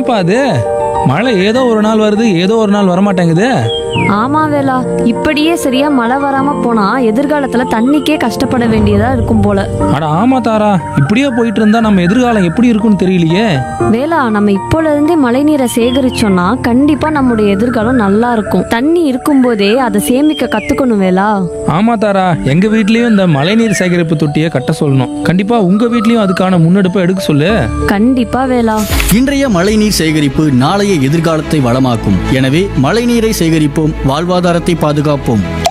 என்னப்பா அது மழை ஏதோ ஒரு நாள் வருது ஏதோ ஒரு நாள் வரமாட்டேங்குது ஆமா வேலா இப்படியே சரியா மழை வராம போனா எதிர்காலத்துல தண்ணிக்கே கஷ்டப்பட வேண்டியதா இருக்கும் போல அட ஆமா தாரா இப்படியே போயிட்டு இருந்தா நம்ம எதிர்காலம் எப்படி இருக்கும்னு தெரியலையே வேலா நம்ம இப்போல இருந்தே மழை நீரை சேகரிச்சோம்னா கண்டிப்பா நம்முடைய எதிர்காலம் நல்லா இருக்கும் தண்ணி இருக்கும்போதே அதை சேமிக்க கத்துக்கணும் வேலா ஆமா தாரா எங்க வீட்லயும் இந்த மழைநீர் சேகரிப்பு தொட்டியை கட்ட சொல்லணும் கண்டிப்பா உங்க வீட்லயும் அதுக்கான முன்னெடுப்பை எடுக்க சொல்லு கண்டிப்பா வேலா இன்றைய மழைநீர் சேகரிப்பு நாளைய எதிர்காலத்தை வளமாக்கும் எனவே மழைநீரை சேகரிப்போம் வாழ்வாதாரத்தை பாதுகாப்போம்